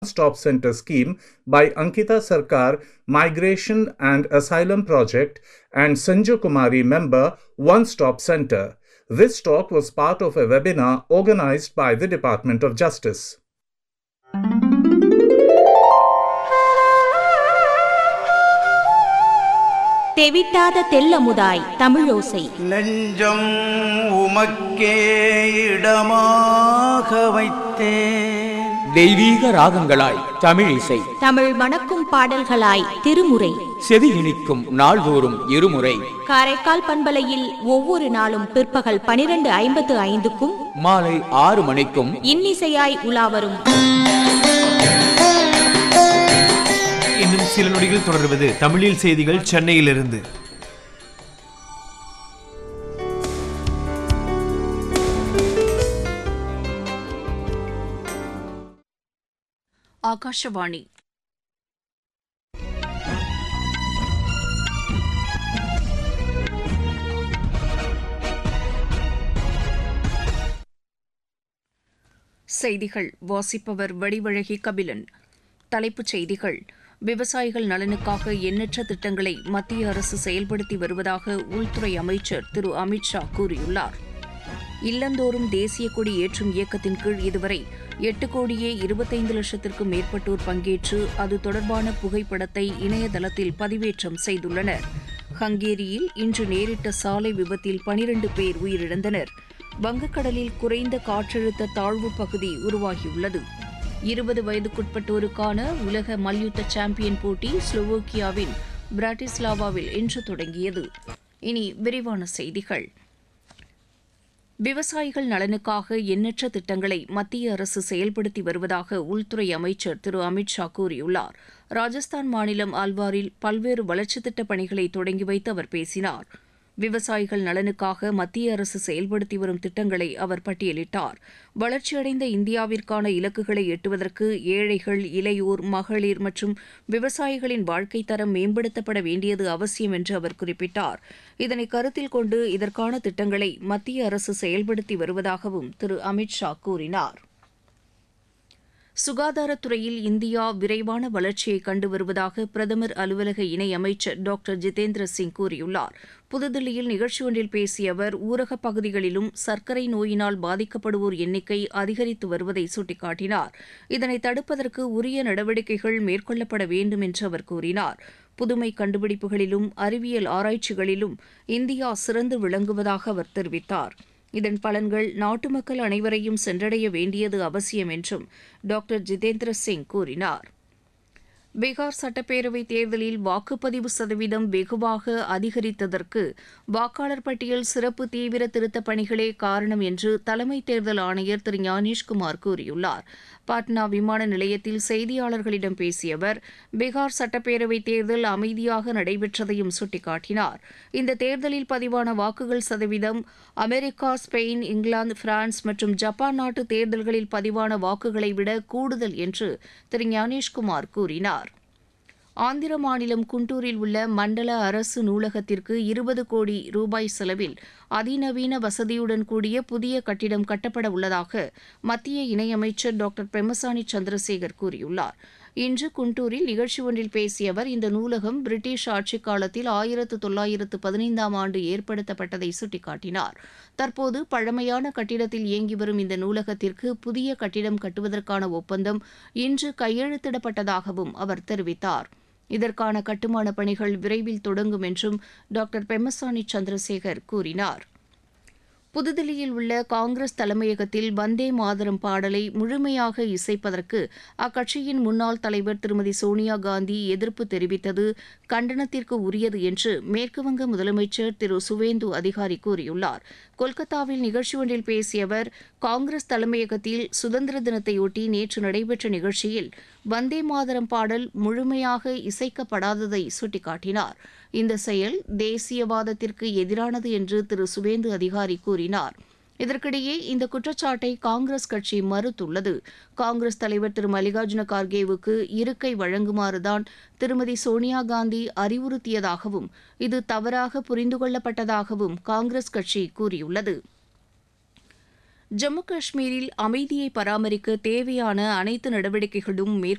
Stop Center scheme by Ankita Sarkar Migration and Asylum Project and Sanju Kumari member One Stop Center. This talk was part of a webinar organized by the Department of Justice. தெவிட்டாத தெல்லமுதாய் தமிழோசை நெஞ்சம் உமக்கே இடமாக வைத்தேன் தெய்வீக ராகங்களாய் தமிழ் இசை தமிழ் மணக்கும் பாடல்களாய் திருமுறை செவி இனிக்கும் நாள்தோறும் இருமுறை காரைக்கால் பண்பலையில் ஒவ்வொரு நாளும் பிற்பகல் பனிரெண்டு ஐம்பத்து ஐந்துக்கும் மாலை ஆறு மணிக்கும் இன்னிசையாய் உலாவரும் இன்னும் சில நொடிகள் தொடர்வது தமிழில் செய்திகள் சென்னையிலிருந்து ಆಕಾಶವಾಣಿ செய்திகள் வாசிப்பவர் வடிவழகி கபிலன் தலைப்புச் செய்திகள் விவசாயிகள் நலனுக்காக எண்ணற்ற திட்டங்களை மத்திய அரசு செயல்படுத்தி வருவதாக உள்துறை அமைச்சர் திரு அமித்ஷா கூறியுள்ளார் இல்லந்தோறும் தேசிய கொடி ஏற்றும் இயக்கத்தின் கீழ் இதுவரை எட்டு கோடியே இருபத்தைந்து லட்சத்திற்கும் மேற்பட்டோர் பங்கேற்று அது தொடர்பான புகைப்படத்தை இணையதளத்தில் பதிவேற்றம் செய்துள்ளனர் ஹங்கேரியில் இன்று நேரிட்ட சாலை விபத்தில் பனிரண்டு பேர் உயிரிழந்தனர் வங்கக்கடலில் குறைந்த காற்றழுத்த தாழ்வு பகுதி உருவாகியுள்ளது இருபது வயதுக்குட்பட்டோருக்கான உலக மல்யுத்த சாம்பியன் போட்டி ஸ்லோவோக்கியாவின் பிராட்டிஸ்லாவாவில் இன்று தொடங்கியது இனி விரிவான செய்திகள் விவசாயிகள் நலனுக்காக எண்ணற்ற திட்டங்களை மத்திய அரசு செயல்படுத்தி வருவதாக உள்துறை அமைச்சர் திரு அமித்ஷா கூறியுள்ளார் ராஜஸ்தான் மாநிலம் அல்வாரில் பல்வேறு வளர்ச்சித் திட்டப் பணிகளை தொடங்கி வைத்து அவர் பேசினார் விவசாயிகள் நலனுக்காக மத்திய அரசு செயல்படுத்தி வரும் திட்டங்களை அவர் பட்டியலிட்டார் வளர்ச்சியடைந்த இந்தியாவிற்கான இலக்குகளை எட்டுவதற்கு ஏழைகள் இளையோர் மகளிர் மற்றும் விவசாயிகளின் வாழ்க்கைத் தரம் மேம்படுத்தப்பட வேண்டியது அவசியம் என்று அவர் குறிப்பிட்டார் இதனை கருத்தில் கொண்டு இதற்கான திட்டங்களை மத்திய அரசு செயல்படுத்தி வருவதாகவும் திரு அமித்ஷா கூறினார் சுகாதாரத்துறையில் இந்தியா விரைவான வளர்ச்சியை கண்டு வருவதாக பிரதமர் அலுவலக இணையமைச்சர் டாக்டர் ஜிதேந்திர சிங் கூறியுள்ளார் புதுதில்லியில் நிகழ்ச்சி ஒன்றில் பேசிய அவர் ஊரகப் பகுதிகளிலும் சர்க்கரை நோயினால் பாதிக்கப்படுவோர் எண்ணிக்கை அதிகரித்து வருவதை சுட்டிக்காட்டினார் இதனை தடுப்பதற்கு உரிய நடவடிக்கைகள் மேற்கொள்ளப்பட வேண்டும் என்று அவர் கூறினார் புதுமை கண்டுபிடிப்புகளிலும் அறிவியல் ஆராய்ச்சிகளிலும் இந்தியா சிறந்து விளங்குவதாக அவர் தெரிவித்தார் இதன் பலன்கள் நாட்டு மக்கள் அனைவரையும் சென்றடைய வேண்டியது அவசியம் என்றும் டாக்டர் ஜிதேந்திர சிங் கூறினார் பீகார் சட்டப்பேரவைத் தேர்தலில் வாக்குப்பதிவு சதவீதம் வெகுவாக அதிகரித்ததற்கு வாக்காளர் பட்டியல் சிறப்பு தீவிர திருத்தப் பணிகளே காரணம் என்று தலைமை தேர்தல் ஆணையர் திரு ஞானேஷ்குமார் கூறியுள்ளார் பாட்னா விமான நிலையத்தில் செய்தியாளர்களிடம் பேசிய அவர் பீகார் சட்டப்பேரவைத் தேர்தல் அமைதியாக நடைபெற்றதையும் சுட்டிக்காட்டினார் இந்த தேர்தலில் பதிவான வாக்குகள் சதவீதம் அமெரிக்கா ஸ்பெயின் இங்கிலாந்து பிரான்ஸ் மற்றும் ஜப்பான் நாட்டு தேர்தல்களில் பதிவான வாக்குகளை விட கூடுதல் என்று திரு ஞானேஷ்குமார் கூறினார் ஆந்திர மாநிலம் குண்டூரில் உள்ள மண்டல அரசு நூலகத்திற்கு இருபது கோடி ரூபாய் செலவில் அதிநவீன வசதியுடன் கூடிய புதிய கட்டிடம் கட்டப்பட உள்ளதாக மத்திய இணையமைச்சர் டாக்டர் பெமசானி சந்திரசேகர் கூறியுள்ளார் இன்று குண்டூரில் நிகழ்ச்சி ஒன்றில் பேசிய அவர் இந்த நூலகம் பிரிட்டிஷ் ஆட்சிக் காலத்தில் ஆயிரத்து தொள்ளாயிரத்து பதினைந்தாம் ஆண்டு ஏற்படுத்தப்பட்டதை சுட்டிக்காட்டினார் தற்போது பழமையான கட்டிடத்தில் இயங்கி வரும் இந்த நூலகத்திற்கு புதிய கட்டிடம் கட்டுவதற்கான ஒப்பந்தம் இன்று கையெழுத்திடப்பட்டதாகவும் அவர் தெரிவித்தார் இதற்கான கட்டுமான பணிகள் விரைவில் தொடங்கும் என்றும் டாக்டர் பெம்மசானி சந்திரசேகர் கூறினார் புதுதில்லியில் உள்ள காங்கிரஸ் தலைமையகத்தில் வந்தே மாதரம் பாடலை முழுமையாக இசைப்பதற்கு அக்கட்சியின் முன்னாள் தலைவர் திருமதி சோனியா காந்தி எதிர்ப்பு தெரிவித்தது கண்டனத்திற்கு உரியது என்று மேற்குவங்க முதலமைச்சர் திரு சுவேந்து அதிகாரி கூறியுள்ளார் கொல்கத்தாவில் நிகழ்ச்சி ஒன்றில் பேசிய அவர் காங்கிரஸ் தலைமையகத்தில் சுதந்திர தினத்தையொட்டி நேற்று நடைபெற்ற நிகழ்ச்சியில் வந்தே மாதரம் பாடல் முழுமையாக இசைக்கப்படாததை சுட்டிக்காட்டினார் இந்த செயல் தேசியவாதத்திற்கு எதிரானது என்று திரு சுவேந்து அதிகாரி கூறினார் இதற்கிடையே இந்த குற்றச்சாட்டை காங்கிரஸ் கட்சி மறுத்துள்ளது காங்கிரஸ் தலைவர் திரு மல்லிகார்ஜுன கார்கேவுக்கு இருக்கை வழங்குமாறுதான் திருமதி சோனியா காந்தி அறிவுறுத்தியதாகவும் இது தவறாக புரிந்து கொள்ளப்பட்டதாகவும் காங்கிரஸ் கட்சி கூறியுள்ளது ஜம்மு காஷ்மீரில் அமைதியை பராமரிக்க தேவையான அனைத்து நடவடிக்கைகளும் மேற்கொள்ளப்பட்டு